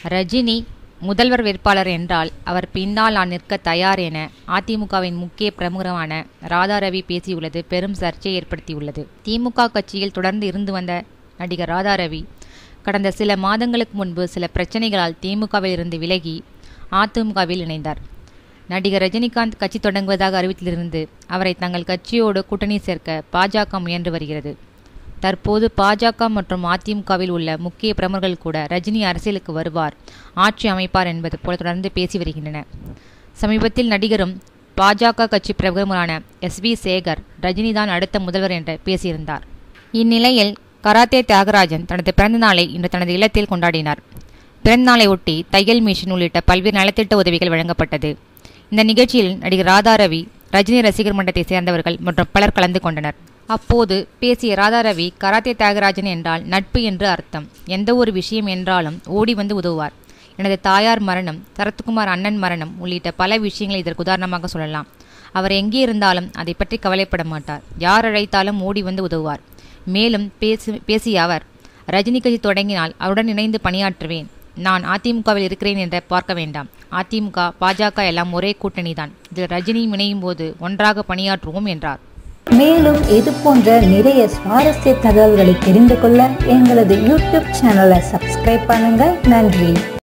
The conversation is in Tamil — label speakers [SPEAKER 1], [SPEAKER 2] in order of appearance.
[SPEAKER 1] ரஜினி முதல்வர் வேட்பாளர் என்றால் அவர் பின்னால் நான் நிற்க தயார் என அதிமுகவின் முக்கிய பிரமுகரான ராதாரவி பேசியுள்ளது பெரும் சர்ச்சையை ஏற்படுத்தியுள்ளது திமுக கட்சியில் தொடர்ந்து இருந்து வந்த நடிகர் ராதாரவி கடந்த சில மாதங்களுக்கு முன்பு சில பிரச்சனைகளால் திமுகவில் இருந்து விலகி அதிமுகவில் இணைந்தார் நடிகர் ரஜினிகாந்த் கட்சி தொடங்குவதாக அறிவித்திலிருந்து அவரை தங்கள் கட்சியோடு கூட்டணி சேர்க்க பாஜக முயன்று வருகிறது தற்போது பாஜக மற்றும் அதிமுகவில் உள்ள முக்கிய பிரமுகர்கள் கூட ரஜினி அரசியலுக்கு வருவார் ஆட்சி அமைப்பார் என்பது போல தொடர்ந்து பேசி வருகின்றனர் சமீபத்தில் நடிகரும் பாஜக கட்சி பிரமுகரான எஸ் வி சேகர் ரஜினிதான் அடுத்த முதல்வர் என்று பேசியிருந்தார் இந்நிலையில் கராத்தே தியாகராஜன் தனது பிறந்த நாளை இன்று தனது இல்லத்தில் கொண்டாடினார் பிறந்த நாளை ஒட்டி தையல் மிஷின் உள்ளிட்ட பல்வேறு நலத்திட்ட உதவிகள் வழங்கப்பட்டது இந்த நிகழ்ச்சியில் நடிகர் ராதாரவி ரஜினி ரசிகர் மன்றத்தை சேர்ந்தவர்கள் மற்றும் பலர் கலந்து கொண்டனர் அப்போது பேசிய ராதாரவி கராத்தே தியாகராஜன் என்றால் நட்பு என்று அர்த்தம் எந்த ஒரு விஷயம் என்றாலும் ஓடி வந்து உதவுவார் எனது தாயார் மரணம் சரத்குமார் அண்ணன் மரணம் உள்ளிட்ட பல விஷயங்களை இதற்கு உதாரணமாக சொல்லலாம் அவர் எங்கே இருந்தாலும் அதை பற்றி கவலைப்பட மாட்டார் யார் அழைத்தாலும் ஓடி வந்து உதவுவார் மேலும் பேசி பேசிய அவர் ரஜினி கட்சி தொடங்கினால் அவருடன் இணைந்து பணியாற்றுவேன் நான் அதிமுகவில் இருக்கிறேன் என்ற பார்க்க வேண்டாம் அதிமுக பாஜக எல்லாம் ஒரே கூட்டணிதான் இதில் ரஜினியும் இணையும் போது ஒன்றாக பணியாற்றுவோம் என்றார்
[SPEAKER 2] மேலும் இது போன்ற நிறைய சுவாரஸ்ய தகவல்களை தெரிந்து கொள்ள எங்களது யூடியூப் சேனலை சப்ஸ்கிரைப் பண்ணுங்க நன்றி